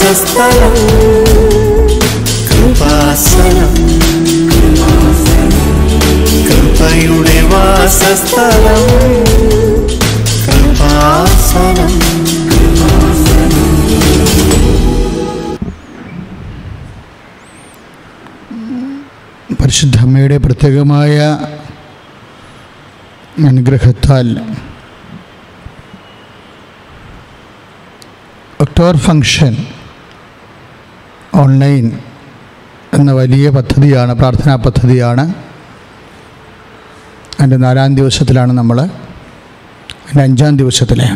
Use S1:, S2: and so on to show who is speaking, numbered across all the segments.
S1: വാസസ്ഥലം കൃപാസനം കൃപയുടെ വാസസ്ഥലം കൃപാസനം
S2: പരിശുദ്ധ അമ്മയുടെ പ്രത്യേകമായ അനുഗ്രഹത്താൽ ഒക്ടോബർ ഫങ്ഷൻ ഓൺലൈൻ എന്ന വലിയ പദ്ധതിയാണ് പ്രാർത്ഥനാ പദ്ധതിയാണ് അതിൻ്റെ നാലാം ദിവസത്തിലാണ് നമ്മൾ അതിൻ്റെ അഞ്ചാം ദിവസത്തിലെ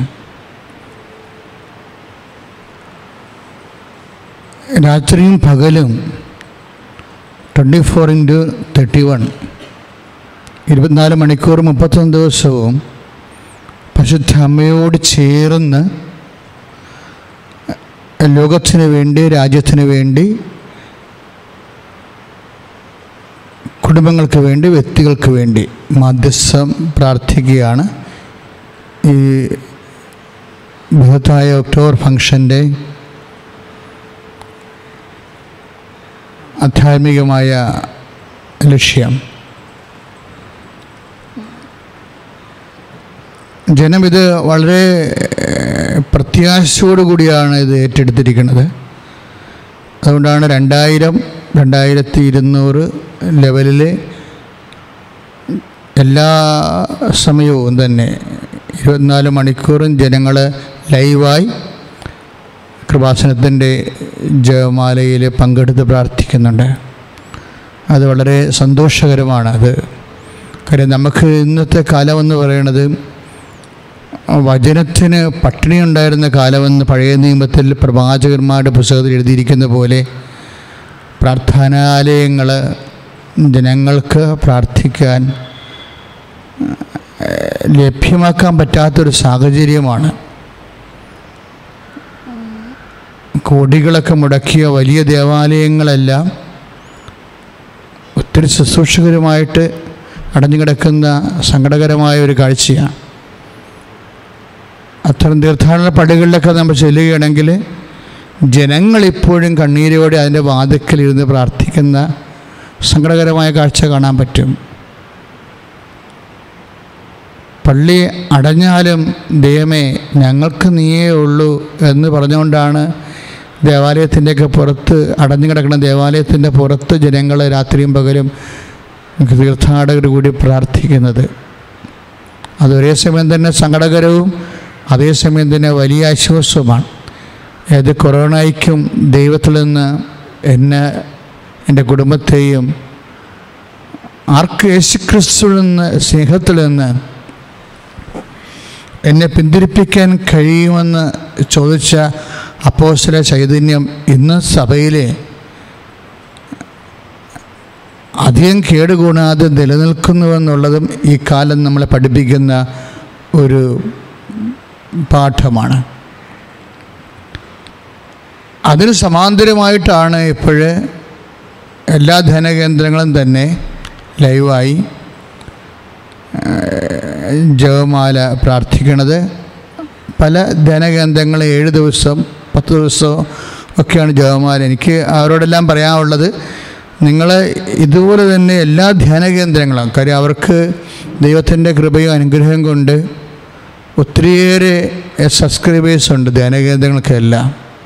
S2: രാത്രിയും പകലും twenty four into thirty one ഇരുപത്തിനാല് മണിക്കൂർ മുപ്പത്തൊന്ന് ദിവസവും പരിശുദ്ധ അമ്മയോട് ചേർന്ന് ലോകത്തിന് വേണ്ടി രാജ്യത്തിന് വേണ്ടി കുടുംബങ്ങൾക്ക് വേണ്ടി വ്യക്തികൾക്ക് വേണ്ടി മധ്യസ്ഥം പ്രാർത്ഥിക്കുകയാണ് ഈ ബൃഹത്തായ ഒക്ടോബർ ഫംഗ്ഷൻ്റെ ആധ്യാത്മികമായ ലക്ഷ്യം ജനം ഇത് വളരെ ഏഹ്, പ്രത്യാശയോടു കൂടിയാണ് ഇത് ഏറ്റെടുത്തിരിക്കുന്നത് അതുകൊണ്ടാണ് രണ്ടായിരം രണ്ടായിരത്തി ഇരുന്നൂറ് ലെവലിൽ എല്ലാ സമയവും തന്നെ ഇരുപത്തിനാല് മണിക്കൂറും ജനങ്ങൾ ലൈവായി കൃപാസനത്തിൻ്റെ ജപമാലയിൽ പങ്കെടുത്ത് പ്രാർത്ഥിക്കുന്നുണ്ട് അത് വളരെ സന്തോഷകരമാണ് അത് കാര്യം നമുക്ക് ഇന്നത്തെ കാലമെന്ന് പറയുന്നത് വചനത്തിന് പട്ടിണി ഉണ്ടായിരുന്ന കാലമെന്ന് പഴയ നിയമത്തിൽ പ്രവാചകന്മാരുടെ പുസ്തകത്തിൽ എഴുതിയിരിക്കുന്ന പോലെ പ്രാർത്ഥനാലയങ്ങൾ ജനങ്ങൾക്ക് പ്രാർത്ഥിക്കാൻ ഏഹ്, ലഭ്യമാക്കാൻ പറ്റാത്തൊരു സാഹചര്യമാണ് കോടികളൊക്കെ മുടക്കിയ വലിയ ദേവാലയങ്ങളെല്ലാം ഒത്തിരി ശുശ്രൂഷകരുമായിട്ട് അടഞ്ഞു കിടക്കുന്ന സങ്കടകരമായ ഒരു കാഴ്ചയാണ് അത്തരം തീർത്ഥാടന പടികളിലൊക്കെ നമ്മൾ ചെല്ലുകയാണെങ്കിൽ ജനങ്ങളിപ്പോഴും കണ്ണീരോടെ അതിൻ്റെ വാതിക്കലിരുന്ന് പ്രാർത്ഥിക്കുന്ന സങ്കടകരമായ കാഴ്ച കാണാൻ പറ്റും പള്ളി അടഞ്ഞാലും ദൈവമേ ഞങ്ങൾക്ക് നീയേ ഉള്ളൂ എന്ന് പറഞ്ഞുകൊണ്ടാണ് ദേവാലയത്തിൻ്റെയൊക്കെ പുറത്ത് അടഞ്ഞു കിടക്കുന്ന ദേവാലയത്തിൻ്റെ പുറത്ത് ജനങ്ങൾ രാത്രിയും പകലും തീർത്ഥാടകർ കൂടി പ്രാർത്ഥിക്കുന്നത് അത് ഒരേ സമയം തന്നെ സങ്കടകരവും അതേസമയം തന്നെ വലിയ ആശ്വാസവുമാണ് ഏത് കൊറോണയ്ക്കും ദൈവത്തിൽ നിന്ന് എന്നെ എൻ്റെ കുടുംബത്തെയും ആർക്ക് യേശുക്രിസ്തുവിൽ നിന്ന് സ്നേഹത്തിൽ നിന്ന് എന്നെ പിന്തിരിപ്പിക്കാൻ കഴിയുമെന്ന് ചോദിച്ച അപ്പോസ്തല ചൈതന്യം ഇന്ന് സഭയിലെ അധികം കേടുകൂടാതെ നിലനിൽക്കുന്നുവെന്നുള്ളതും ഈ കാലം നമ്മളെ പഠിപ്പിക്കുന്ന ഒരു പാഠമാണ് അതിന് സമാന്തരമായിട്ടാണ് ഇപ്പോഴ് എല്ലാ ധനകേന്ദ്രങ്ങളും തന്നെ ലൈവായി ഏഹ്, ജപമാല പ്രാർത്ഥിക്കണത് പല ധനകേന്ദ്രങ്ങൾ ഏഴ് ദിവസം പത്ത് ദിവസം ഒക്കെയാണ് ജപമാല എനിക്ക് അവരോടെല്ലാം പറയാനുള്ളത് നിങ്ങൾ ഇതുപോലെ തന്നെ എല്ലാ ധ്യാനകേന്ദ്രങ്ങളും കാര്യം അവർക്ക് ദൈവത്തിൻ്റെ കൃപയും അനുഗ്രഹം കൊണ്ട് ഒത്തിരിയേറെ സബ്സ്ക്രൈബേഴ്സ് ഉണ്ട് ധ്യാനകേന്ദ്രങ്ങൾക്കെല്ലാം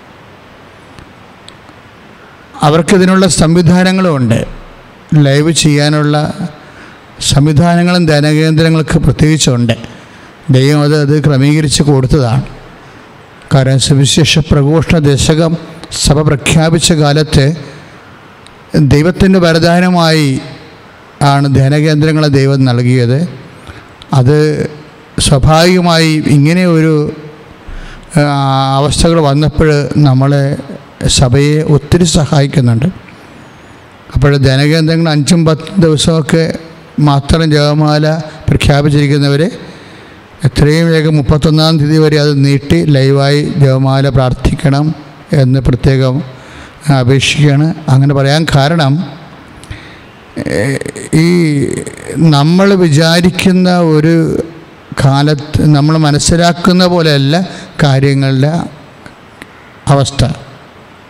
S2: അവർക്കിതിനുള്ള സംവിധാനങ്ങളും ഉണ്ട് ലൈവ് ചെയ്യാനുള്ള സംവിധാനങ്ങളും ധനകേന്ദ്രങ്ങൾക്ക് പ്രത്യേകിച്ചുണ്ട് ദൈവം അത് അത് ക്രമീകരിച്ച് കൊടുത്തതാണ് കാരണം സുവിശേഷ പ്രഘോഷണ ദശകം സഭ പ്രഖ്യാപിച്ച കാലത്ത് ദൈവത്തിൻ്റെ വരദാനമായി ആണ് ധനകേന്ദ്രങ്ങളെ ദൈവം നൽകിയത് അത് സ്വാഭാവികമായി ഇങ്ങനെ ഒരു ആ, അവസ്ഥകൾ വന്നപ്പോൾ നമ്മളെ സഭയെ ഒത്തിരി സഹായിക്കുന്നുണ്ട് അപ്പോൾ ധനകേന്ദ്രങ്ങൾ അഞ്ചും പത്തും ദിവസമൊക്കെ മാത്രം ജപമാല പ്രഖ്യാപിച്ചിരിക്കുന്നവർ എത്രയും വേഗം മുപ്പത്തൊന്നാം തീയതി വരെ അത് നീട്ടി ലൈവായി ജപമാല പ്രാർത്ഥിക്കണം എന്ന് പ്രത്യേകം അപേക്ഷിക്കുകയാണ് അങ്ങനെ പറയാൻ കാരണം ഏഹ്, ഈ നമ്മൾ വിചാരിക്കുന്ന ഒരു കാലത്ത് നമ്മൾ മനസ്സിലാക്കുന്ന പോലെയല്ല കാര്യങ്ങളുടെ അവസ്ഥ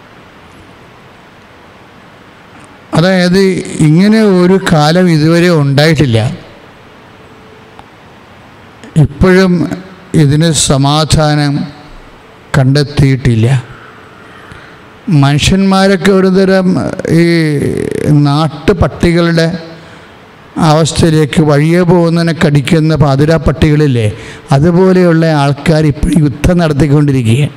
S2: അതായത് ഇങ്ങനെ ഒരു കാലം ഇതുവരെ ഉണ്ടായിട്ടില്ല ഇപ്പോഴും ഇതിന് സമാധാനം കണ്ടെത്തിയിട്ടില്ല മനുഷ്യന്മാരൊക്കെ ഒരുതരം ഈ നാട്ടുപട്ടികളുടെ അവസ്ഥയിലേക്ക് വഴിയെ പോകുന്നതിനെ കടിക്കുന്ന പാതിരാ പട്ടികളില്ലേ അതുപോലെയുള്ള ആൾക്കാർ ഇപ്പോൾ യുദ്ധം നടത്തിക്കൊണ്ടിരിക്കുകയാണ്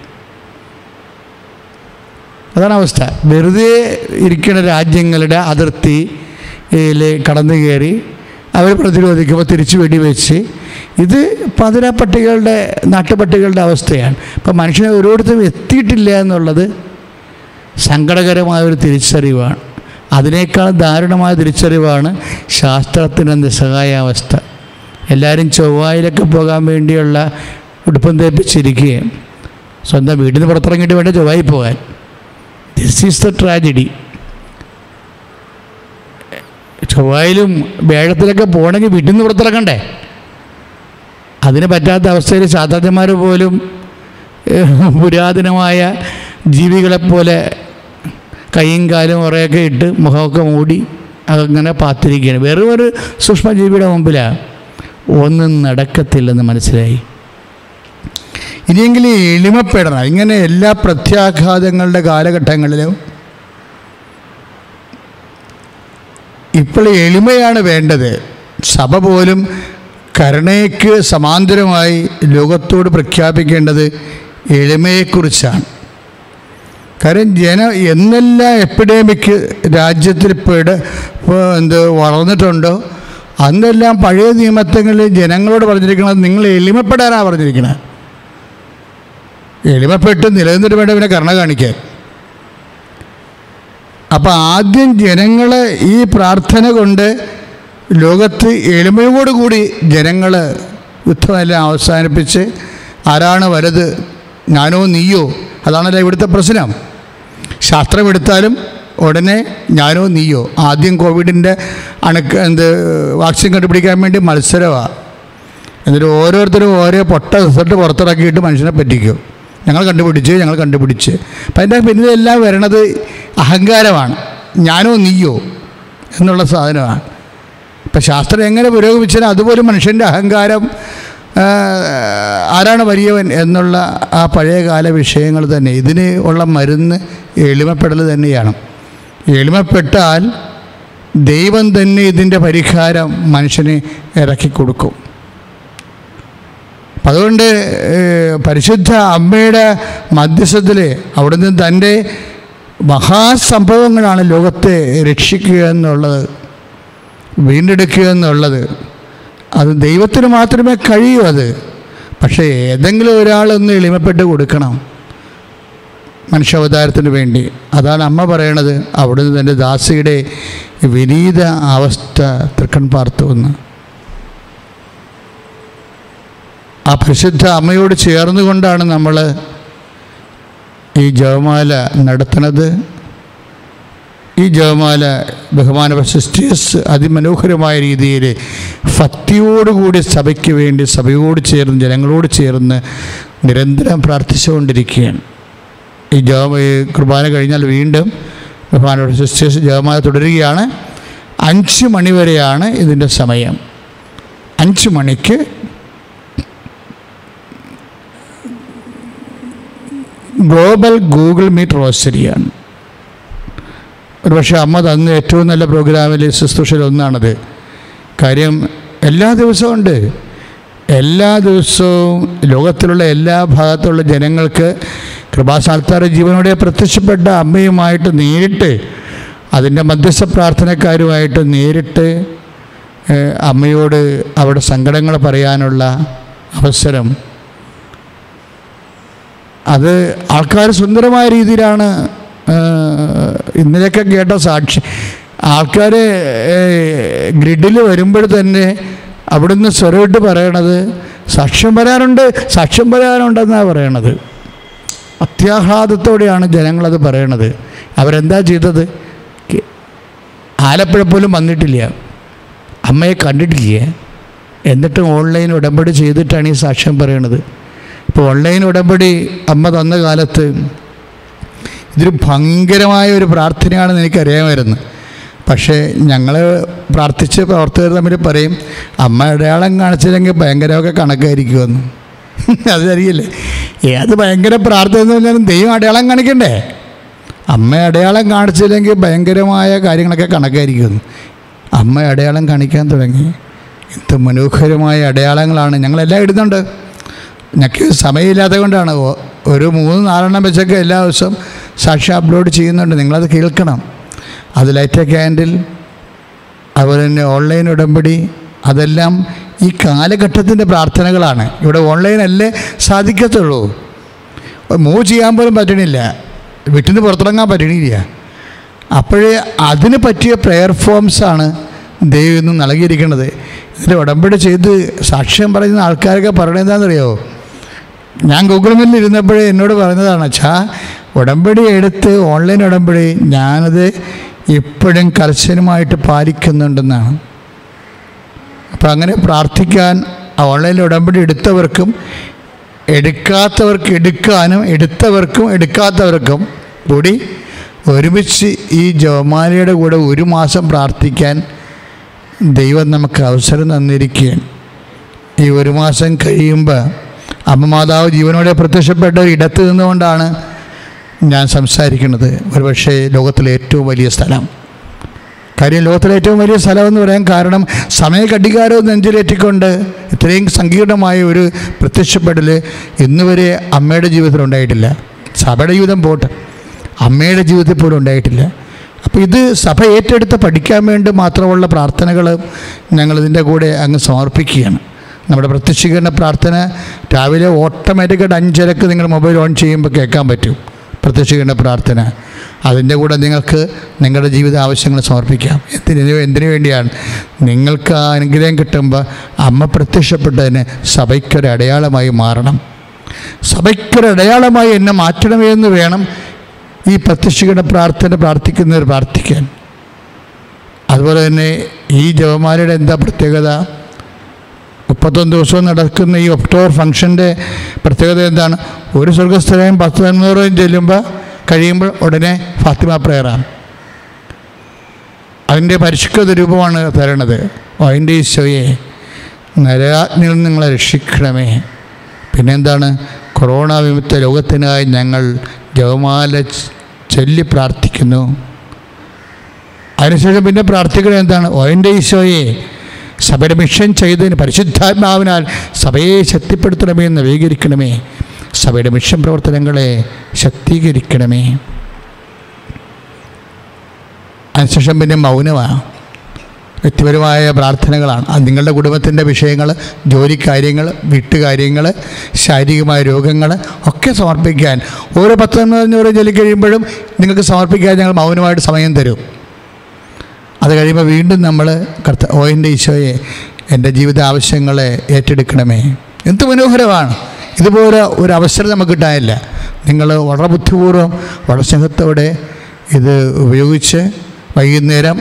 S2: അതാണ് അവസ്ഥ വെറുതെ ഇരിക്കുന്ന രാജ്യങ്ങളുടെ അതിർത്തിയിൽ കടന്നു കയറി അവർ പ്രതിരോധിക്കുമ്പോൾ തിരിച്ചു വെടിവെച്ച് ഇത് പതിരാ പട്ടികളുടെ നാട്ടുപട്ടികളുടെ അവസ്ഥയാണ് ഇപ്പം മനുഷ്യനെ ഓരോരുത്തരും എത്തിയിട്ടില്ല എന്നുള്ളത് സങ്കടകരമായ ഒരു തിരിച്ചറിവാണ് അതിനേക്കാൾ ദാരുണമായ തിരിച്ചറിവാണ് ശാസ്ത്രത്തിൻ്റെ നിസ്സഹായാവസ്ഥ എല്ലാവരും ചൊവ്വായിലൊക്കെ പോകാൻ വേണ്ടിയുള്ള ഉടുപ്പം തേപ്പിച്ചിരിക്കുകയും സ്വന്തം വീട്ടിൽ നിന്ന് പുറത്തിറങ്ങിയിട്ട് വേണ്ട ചൊവ്വായി പോകാൻ ദിസ് ഈസ് ദ ട്രാജഡി ചൊവ്വായിലും വേഴത്തിലൊക്കെ പോകണമെങ്കിൽ വീട്ടിൽ നിന്ന് പുറത്തിറങ്ങണ്ടേ അതിന് പറ്റാത്ത അവസ്ഥയിൽ ശാസ്ത്രജ്ഞന്മാർ പോലും ഏഹ്, പുരാതനമായ ജീവികളെപ്പോലെ കൈയും കാലും ഉറയൊക്കെ ഇട്ട് മുഖമൊക്കെ മൂടി അങ്ങനെ പാത്തിരിക്കുകയാണ് വെറും ഒരു സൂക്ഷ്മജീവിയുടെ മുമ്പിലാണ് ഒന്നും നടക്കത്തില്ലെന്ന് മനസ്സിലായി ഇനിയെങ്കിലും എളിമപ്പെടണം ഇങ്ങനെ എല്ലാ പ്രത്യാഘാതങ്ങളുടെ കാലഘട്ടങ്ങളിലും ഇപ്പോൾ എളിമയാണ് വേണ്ടത് സഭ പോലും കരുണയ്ക്ക് സമാന്തരമായി ലോകത്തോട് പ്രഖ്യാപിക്കേണ്ടത് എളിമയെക്കുറിച്ചാണ് കാര്യം ജന എന്നെല്ലാം എപ്പിഡമിക് രാജ്യത്തിൽ പെട ഇപ്പോൾ എന്ത് വളർന്നിട്ടുണ്ടോ അന്നെല്ലാം പഴയ നിയമത്തങ്ങളിൽ ജനങ്ങളോട് പറഞ്ഞിരിക്കുന്നത് നിങ്ങൾ എളിമപ്പെടാനാണ് പറഞ്ഞിരിക്കുന്നത് എളിമപ്പെട്ട് നിലനിന്നിട്ട് വേണ്ട പിന്നെ കരുണ കാണിക്കാൻ അപ്പം ആദ്യം ജനങ്ങൾ ഈ പ്രാർത്ഥന കൊണ്ട് ലോകത്ത് എളിമയോടുകൂടി ജനങ്ങൾ യുദ്ധമെല്ലാം അവസാനിപ്പിച്ച് ആരാണ് വലുത് ഞാനോ നീയോ അതാണല്ലോ ഇവിടുത്തെ പ്രശ്നം ശാസ്ത്രം എടുത്താലും ഉടനെ ഞാനോ നീയോ ആദ്യം കോവിഡിൻ്റെ അണുക്ക് എന്ത് വാക്സിൻ കണ്ടുപിടിക്കാൻ വേണ്ടി മത്സരമാണ് എന്നിട്ട് ഓരോരുത്തരും ഓരോ പൊട്ട റിസൾട്ട് പുറത്തിറക്കിയിട്ട് മനുഷ്യനെ പറ്റിക്കും ഞങ്ങൾ കണ്ടുപിടിച്ച് ഞങ്ങൾ കണ്ടുപിടിച്ച് അപ്പം അതിൻ്റെ പിന്നിലെല്ലാം വരണത് അഹങ്കാരമാണ് ഞാനോ നീയോ എന്നുള്ള സാധനമാണ് ഇപ്പം ശാസ്ത്രം എങ്ങനെ പുരോഗമിച്ചാലും അതുപോലെ മനുഷ്യൻ്റെ അഹങ്കാരം ആ, ആരാണ് വലിയവൻ എന്നുള്ള ആ പഴയകാല വിഷയങ്ങൾ തന്നെ ഇതിന് ഉള്ള മരുന്ന് എളിമപ്പെടൽ തന്നെയാണ് എളിമപ്പെട്ടാൽ ദൈവം തന്നെ ഇതിൻ്റെ പരിഹാരം മനുഷ്യന് ഇറക്കി കൊടുക്കും അപ്പം അതുകൊണ്ട് ഏഹ്, പരിശുദ്ധ അമ്മയുടെ മധ്യസ്ഥത്തിൽ അവിടുന്ന് തൻ്റെ മഹാസംഭവങ്ങളാണ് ലോകത്തെ രക്ഷിക്കുക എന്നുള്ളത് വീണ്ടെടുക്കുക എന്നുള്ളത് അത് ദൈവത്തിന് മാത്രമേ കഴിയൂ അത് പക്ഷേ ഏതെങ്കിലും ഒരാളൊന്ന് എളിമപ്പെട്ട് കൊടുക്കണം മനുഷ്യാവതാരത്തിന് വേണ്ടി അതാണ് അമ്മ പറയണത് അവിടുന്ന് തൻ്റെ ദാസിയുടെ വിനീത അവസ്ഥ തൃക്കൺ പാർത്തു എന്ന് ആ പരിശുദ്ധ അമ്മയോട് ചേർന്നുകൊണ്ടാണ് നമ്മൾ ഈ ജപമാല നടത്തുന്നത് ഈ ജപമാല ബഹുമാനപ്പെട്ട സിസ്റ്റേഴ്സ് അതിമനോഹരമായ രീതിയിൽ ഭക്തിയോടുകൂടി സഭയ്ക്ക് വേണ്ടി സഭയോട് ചേർന്ന് ജനങ്ങളോട് ചേർന്ന് നിരന്തരം പ്രാർത്ഥിച്ചുകൊണ്ടിരിക്കുകയാണ് ഈ ജപ ഈ കുർബാന കഴിഞ്ഞാൽ വീണ്ടും ബഹുമാനപ്പെട്ട സിസ്റ്റേഴ്സ് ജപമാല തുടരുകയാണ് അഞ്ച് മണി വരെയാണ് ഇതിൻ്റെ സമയം അഞ്ച് മണിക്ക് ഗ്ലോബൽ ഗൂഗിൾ മീറ്റ് റോസരിയാണ് ഒരുപക്ഷെ അമ്മ തന്ന ഏറ്റവും നല്ല പ്രോഗ്രാമിൽ ശുശ്രൂഷയിൽ ഒന്നാണത് കാര്യം എല്ലാ ദിവസവും ഉണ്ട് എല്ലാ ദിവസവും ലോകത്തിലുള്ള എല്ലാ ഭാഗത്തുള്ള ജനങ്ങൾക്ക് കൃപാസാൽത്താര ജീവനോടെ പ്രത്യക്ഷപ്പെട്ട അമ്മയുമായിട്ട് നേരിട്ട് അതിൻ്റെ മധ്യസ്ഥ പ്രാർത്ഥനക്കാരുമായിട്ട് നേരിട്ട് ഏഹ്, അമ്മയോട് അവിടെ സങ്കടങ്ങൾ പറയാനുള്ള അവസരം അത് ആൾക്കാർ സുന്ദരമായ രീതിയിലാണ് ആ, ഇന്നലെയൊക്കെ കേട്ട സാക്ഷി ആൾക്കാർ ഗ്രിഡിൽ വരുമ്പോൾ തന്നെ അവിടുന്ന് സ്വരമിട്ട് പറയണത് സാക്ഷ്യം വരാനുണ്ട് സാക്ഷ്യം വരാനുണ്ടെന്നാണ് പറയണത് അത്യാഹ്ലാദത്തോടെയാണ് ജനങ്ങളത് പറയണത് അവരെന്താ ചെയ്തത് കെ- ആലപ്പുഴ പോലും വന്നിട്ടില്ല അമ്മയെ കണ്ടിട്ടില്ല എന്നിട്ടും ഓൺലൈൻ ഉടമ്പടി ചെയ്തിട്ടാണ് ഈ സാക്ഷ്യം പറയണത് ഇപ്പോൾ ഓൺലൈൻ ഉടമ്പടി അമ്മ തന്ന കാലത്ത് ഇതൊരു ഭയങ്കരമായ ഒരു പ്രാർത്ഥനയാണെന്ന് എനിക്കറിയാമായിരുന്നു പക്ഷേ ഞങ്ങൾ പ്രാർത്ഥിച്ച് പ്രവർത്തകർ തമ്മിൽ പറയും അമ്മ അടയാളം കാണിച്ചില്ലെങ്കിൽ ഭയങ്കരമൊക്കെ കണക്കായിരിക്കുമെന്ന് അതറിയില്ലേ ഏത് ഭയങ്കര പ്രാർത്ഥന എന്ന് പറഞ്ഞാലും ദൈവം അടയാളം കാണിക്കണ്ടേ അമ്മ അടയാളം കാണിച്ചില്ലെങ്കിൽ ഭയങ്കരമായ കാര്യങ്ങളൊക്കെ കണക്കായിരിക്കുമെന്ന് അമ്മ അടയാളം കാണിക്കാൻ തുടങ്ങി എന്ത് മനോഹരമായ അടയാളങ്ങളാണ് ഞങ്ങളെല്ലാം ഇടുന്നുണ്ട് ഞങ്ങൾക്ക് സമയമില്ലാത്തത് കൊണ്ടാണ് ഒ- ഒരു മൂന്ന് നാലെണ്ണം വെച്ചൊക്കെ എല്ലാ ദിവസവും സാക്ഷി അപ്ലോഡ് ചെയ്യുന്നുണ്ട് നിങ്ങളത് കേൾക്കണം അത് ലൈറ്റ് ക്യാൻഡിൽ അതുപോലെ തന്നെ ഓൺലൈൻ ഉടമ്പടി അതെല്ലാം ഈ കാലഘട്ടത്തിൻ്റെ പ്രാർത്ഥനകളാണ് ഇവിടെ ഓൺലൈനല്ലേ സാധിക്കത്തുള്ളൂ മൂവ് ചെയ്യാൻ പോലും പറ്റണില്ല വീട്ടിൽ നിന്ന് പുറത്തിറങ്ങാൻ പറ്റണില്ല അപ്പോഴേ അതിന് പറ്റിയ പ്രെയർ ഫോംസാണ് ദൈവം ഇന്ന് നൽകിയിരിക്കുന്നത് ഇതിൻ്റെ ഉടമ്പടി ചെയ്ത് സാക്ഷ്യം പറയുന്ന ആൾക്കാരൊക്കെ പറയണത് എന്താണെന്നറിയോ ഞാൻ ഗൂഗിൾ മീറ്റിൽ ഇരുന്നപ്പോഴേ എന്നോട് പറഞ്ഞതാണ് അച്ഛാ ഉടമ്പടി എടുത്ത് ഓൺലൈൻ ഉടമ്പടി ഞാനത് ഇപ്പോഴും കർശനമായിട്ട് പാലിക്കുന്നുണ്ടെന്നാണ് അപ്പം അങ്ങനെ പ്രാർത്ഥിക്കാൻ ഓൺലൈനിൽ ഉടമ്പടി എടുത്തവർക്കും എടുക്കാത്തവർക്ക് എടുക്കാനും എടുത്തവർക്കും എടുക്കാത്തവർക്കും കൂടി ഒരുമിച്ച് ഈ ജവമാലയുടെ കൂടെ ഒരു മാസം പ്രാർത്ഥിക്കാൻ ദൈവം നമുക്ക് അവസരം തന്നിരിക്കുകയാണ് ഈ ഒരു മാസം കഴിയുമ്പോൾ അമ്മ മാതാവ് ജീവനോടെ പ്രത്യക്ഷപ്പെട്ട ഇടത്ത് നിന്നുകൊണ്ടാണ് ഞാൻ സംസാരിക്കുന്നത് ഒരുപക്ഷെ ലോകത്തിലെ ഏറ്റവും വലിയ സ്ഥലം കാര്യം ലോകത്തിലെ ഏറ്റവും വലിയ സ്ഥലം എന്ന് പറയാൻ കാരണം സമയകടികാരവും നെഞ്ചിലേറ്റിക്കൊണ്ട് ഇത്രയും സങ്കീർണമായ ഒരു പ്രത്യക്ഷപ്പെടൽ ഇന്നുവരെ അമ്മയുടെ ജീവിതത്തിൽ ഉണ്ടായിട്ടില്ല സഭയുടെ ജീവിതം പോട്ടെ അമ്മയുടെ ജീവിതത്തിൽ പോലും ഉണ്ടായിട്ടില്ല അപ്പോൾ ഇത് സഭ ഏറ്റെടുത്ത് പഠിക്കാൻ വേണ്ടി മാത്രമുള്ള പ്രാർത്ഥനകൾ ഞങ്ങളിതിൻ്റെ കൂടെ അങ്ങ് സമർപ്പിക്കുകയാണ് നമ്മുടെ പ്രത്യക്ഷീകരണ പ്രാർത്ഥന രാവിലെ ഓട്ടോമാറ്റിക്കായിട്ട് അഞ്ചരക്ക് നിങ്ങൾ മൊബൈൽ ഓൺ ചെയ്യുമ്പോൾ കേൾക്കാൻ പറ്റും പ്രത്യക്ഷീകരണ പ്രാർത്ഥന അതിൻ്റെ കൂടെ നിങ്ങൾക്ക് നിങ്ങളുടെ ജീവിത ആവശ്യങ്ങൾ സമർപ്പിക്കാം എന്തിനു എന്തിനു വേണ്ടിയാണ് നിങ്ങൾക്ക് ആ അനുഗ്രഹം കിട്ടുമ്പോൾ അമ്മ പ്രത്യക്ഷപ്പെട്ടതിന് സഭയ്ക്കൊരു അടയാളമായി മാറണം സഭയ്ക്കൊരു അടയാളമായി എന്നെ മാറ്റണമേ എന്ന് വേണം ഈ പ്രത്യക്ഷീകരണ പ്രാർത്ഥന പ്രാർത്ഥിക്കുന്നവർ പ്രാർത്ഥിക്കാൻ അതുപോലെ തന്നെ ഈ ജപമാലയുടെ എന്താ പ്രത്യേകത മുപ്പത്തൊന്ന് ദിവസവും നടക്കുന്ന ഈ ഒക്ടോബർ ഫംഗ്ഷൻ്റെ പ്രത്യേകത എന്താണ് ഒരു സ്വർഗസ്ഥലയും പത്ത് തൊണ്ണൂറും ചെല്ലുമ്പോൾ കഴിയുമ്പോൾ ഉടനെ ഫാത്തിമ പ്രയറാണ് അതിൻ്റെ പരിഷ്കൃത രൂപമാണ് തരണത് ഓ അതിൻ്റെ ഈശോയെ നരാജ്ഞയിൽ നിന്ന് നിങ്ങളെ രക്ഷിക്കണമേ പിന്നെന്താണ് കൊറോണ വിമുക്ത ലോകത്തിനായി ഞങ്ങൾ ജപമാല ച്- ചൊല്ലി പ്രാർത്ഥിക്കുന്നു അതിനുശേഷം പിന്നെ പ്രാർത്ഥിക്കുന്നത് എന്താണ് ഓ എൻ്റെ ഈശോയെ സഭയുടെ മിഷൻ ചെയ്തതിന് പരിശുദ്ധാത്മാവിനാൽ സഭയെ ശക്തിപ്പെടുത്തണമേ എന്ന് നവീകരിക്കണമേ സഭയുടെ മിഷൻ പ്രവർത്തനങ്ങളെ ശക്തീകരിക്കണമേ അതിനുശേഷം പിന്നെ മൗനമാണ് വ്യക്തിപരമായ പ്രാർത്ഥനകളാണ് അത് നിങ്ങളുടെ കുടുംബത്തിൻ്റെ വിഷയങ്ങൾ ജോലിക്കാര്യങ്ങൾ വീട്ടുകാര്യങ്ങൾ ശാരീരികമായ രോഗങ്ങൾ ഒക്കെ സമർപ്പിക്കാൻ ഓരോ പത്ത് അഞ്ഞൂറ് ജോലി കഴിയുമ്പോഴും നിങ്ങൾക്ക് സമർപ്പിക്കാൻ ഞങ്ങൾ മൗനമായിട്ട് സമയം തരും അത് കഴിയുമ്പോൾ വീണ്ടും നമ്മൾ കർത്ത ഓ എൻ്റെ ഈശോയെ എൻ്റെ ജീവിത ആവശ്യങ്ങളെ ഏറ്റെടുക്കണമേ എന്ത് മനോഹരമാണ് ഇതുപോലെ ഒരു അവസരം നമുക്ക് കിട്ടാനില്ല നിങ്ങൾ വളരെ ബുദ്ധിപൂർവ്വം വളരെ സ്നേഹത്തോടെ ഇത് ഉപയോഗിച്ച് വൈകുന്നേരം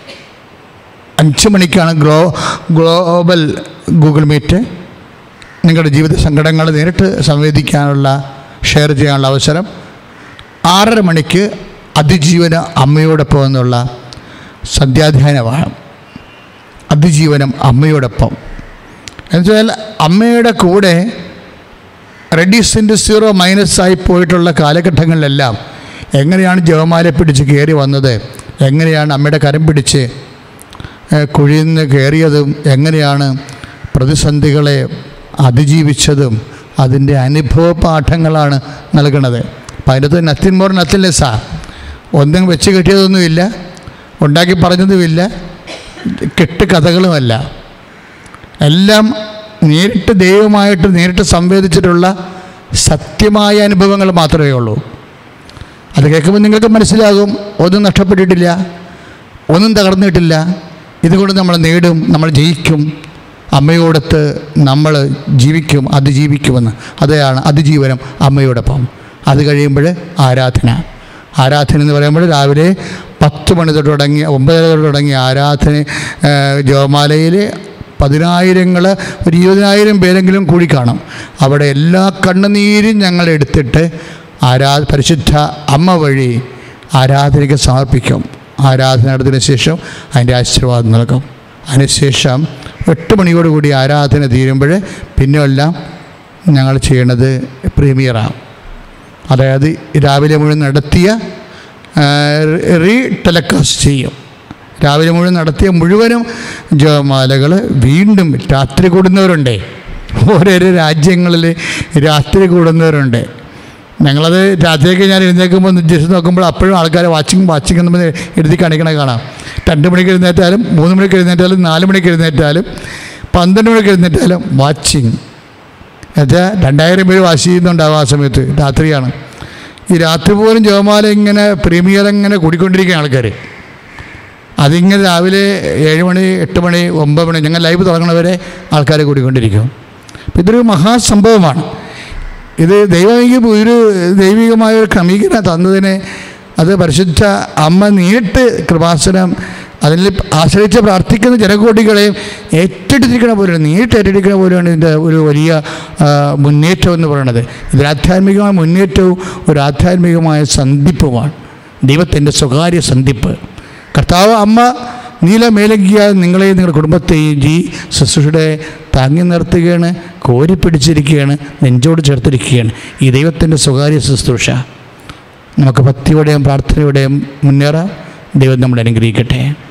S2: അഞ്ച് മണിക്കാണ് ഗ്ലോ ഗ്ലോബൽ ഗൂഗിൾ മീറ്റ് നിങ്ങളുടെ ജീവിത സങ്കടങ്ങൾ നേരിട്ട് സംവേദിക്കാനുള്ള ഷെയർ ചെയ്യാനുള്ള അവസരം ആറര മണിക്ക് അതിജീവന അമ്മയോടൊപ്പം എന്നുള്ള സന്ധ്യാധ്യാനമാണ് അതിജീവനം അമ്മയോടൊപ്പം എന്നുവെച്ചാൽ അമ്മയുടെ കൂടെ റെഡ്യൂസിൻ്റെ സീറോ മൈനസ് ആയി പോയിട്ടുള്ള കാലഘട്ടങ്ങളിലെല്ലാം എങ്ങനെയാണ് ജവമാല പിടിച്ച് കയറി വന്നത് എങ്ങനെയാണ് അമ്മയുടെ കരം പിടിച്ച് ഏഹ്, കുഴിയിൽ നിന്ന് കയറിയതും എങ്ങനെയാണ് പ്രതിസന്ധികളെ അതിജീവിച്ചതും അതിൻ്റെ അനുഭവ പാഠങ്ങളാണ് നൽകുന്നത് അപ്പം അതിനകത്ത് നത്തിൻ മോർ നത്തിൻ ലെസ്സാ ഒന്നും വെച്ച് കിട്ടിയതൊന്നുമില്ല ഉണ്ടാക്കി പറഞ്ഞതുമില്ല കെട്ട് കഥകളുമല്ല എല്ലാം നേരിട്ട് ദൈവമായിട്ട് നേരിട്ട് സംവേദിച്ചിട്ടുള്ള സത്യമായ അനുഭവങ്ങൾ മാത്രമേ ഉള്ളൂ അത് കേൾക്കുമ്പോൾ നിങ്ങൾക്ക് മനസ്സിലാകും ഒന്നും നഷ്ടപ്പെട്ടിട്ടില്ല ഒന്നും തകർന്നിട്ടില്ല ഇതുകൊണ്ട് നമ്മൾ നേടും നമ്മൾ ജയിക്കും അമ്മയോടൊത്ത് നമ്മൾ ജീവിക്കും അതിജീവിക്കുമെന്ന് അതാണ് അതിജീവനം അമ്മയോടൊപ്പം അത് കഴിയുമ്പോൾ ആരാധന ആരാധന എന്ന് പറയുമ്പോൾ രാവിലെ പത്ത് മണി തൊട്ട് തുടങ്ങി ഒമ്പതര തൊട്ട് തുടങ്ങി ആരാധന ജോമാലയിൽ പതിനായിരങ്ങൾ ഒരു ഇരുപതിനായിരം പേരെങ്കിലും കൂടി കാണും അവിടെ എല്ലാ കണ്ണുനീരും ഞങ്ങൾ എടുത്തിട്ട് ആരാ പരിശുദ്ധ അമ്മ വഴി ആരാധനയ്ക്ക് സമർപ്പിക്കും ആരാധന നടത്തിയതിന് ശേഷം അതിൻ്റെ ആശീർവാദം നൽകും അതിനുശേഷം എട്ട് മണിയോടുകൂടി ആരാധന തീരുമ്പോൾ പിന്നെയെല്ലാം ഞങ്ങൾ ചെയ്യണത് പ്രീമിയറാണ് അതായത് രാവിലെ മുഴുവൻ നടത്തിയ റീ ടെലകാസ്റ്റ് ചെയ്യും രാവിലെ മുഴുവൻ നടത്തിയ മുഴുവനും ജപമാലകൾ വീണ്ടും രാത്രി കൂടുന്നവരുണ്ട് ഓരോരോ രാജ്യങ്ങളിൽ രാത്രി കൂടുന്നവരുണ്ട് ഞങ്ങളത് രാത്രിയൊക്കെ ഞാൻ എഴുന്നേൽക്കുമ്പോൾ ജസ്റ്റ് നോക്കുമ്പോൾ അപ്പോഴും ആൾക്കാർ വാച്ചിങ് വാച്ചിങ് എന്ന് പറഞ്ഞ് എഴുതി കാണിക്കണ കാണാം രണ്ട് മണിക്ക് എഴുന്നേറ്റാലും മൂന്ന് മണിക്ക് എഴുന്നേറ്റാലും നാല് മണിക്ക് എഴുന്നേറ്റാലും പന്ത്രണ്ട് മണിക്ക് എഴുന്നേറ്റാലും വാച്ചിങ് എന്നുവെച്ചാൽ രണ്ടായിരം പേര് വാശി ചെയ്യുന്നുണ്ടാവും ആ സമയത്ത് രാത്രിയാണ് ഈ രാത്രി പോലും ജപമാല ഇങ്ങനെ പ്രീമിയർ ഇങ്ങനെ കൂടിക്കൊണ്ടിരിക്കുകയാണ് ആൾക്കാർ അതിങ്ങനെ രാവിലെ ഏഴ് മണി എട്ട് മണി ഒമ്പത് മണി ഞങ്ങൾ ലൈവ് തുടങ്ങണവരെ ആൾക്കാർ കൂടിക്കൊണ്ടിരിക്കും അപ്പം ഇതൊരു മഹാസംഭവമാണ് ഇത് ദൈവിക ഒരു ദൈവികമായ ഒരു ക്രമീകരണം തന്നതിന് അത് പരിശുദ്ധ അമ്മ നേരിട്ട് കൃപാസനം അതിൽ ആശ്രയിച്ച് പ്രാർത്ഥിക്കുന്ന ജനകോടികളെയും ഏറ്റെടുത്തിരിക്കണ പോലെയാണ് നേരിട്ട് ഏറ്റെടുക്കുന്ന പോലെയാണ് ഇതിൻ്റെ ഒരു വലിയ ആ, മുന്നേറ്റം എന്ന് പറയുന്നത് ഇതൊരു ആധ്യാത്മികമായ മുന്നേറ്റവും ഒരു ആധ്യാത്മികമായ സന്ധിപ്പുമാണ് ദൈവത്തിൻ്റെ സ്വകാര്യ സന്ധിപ്പ് കർത്താവ് അമ്മ നീല മേലങ്കിയ നിങ്ങളെയും നിങ്ങളുടെ കുടുംബത്തെയും ഈ ശുശ്രൂഷയുടെ താങ്ങി നിർത്തുകയാണ് കോരി പിടിച്ചിരിക്കുകയാണ് നെഞ്ചോട് ചേർത്തിരിക്കുകയാണ് ഈ ദൈവത്തിൻ്റെ സ്വകാര്യ ശുശ്രൂഷ നമുക്ക് ഭക്തിയോടെയും പ്രാർത്ഥനയോടെയും മുന്നേറാം ദൈവം നമ്മളെ അനുഗ്രഹിക്കട്ടെ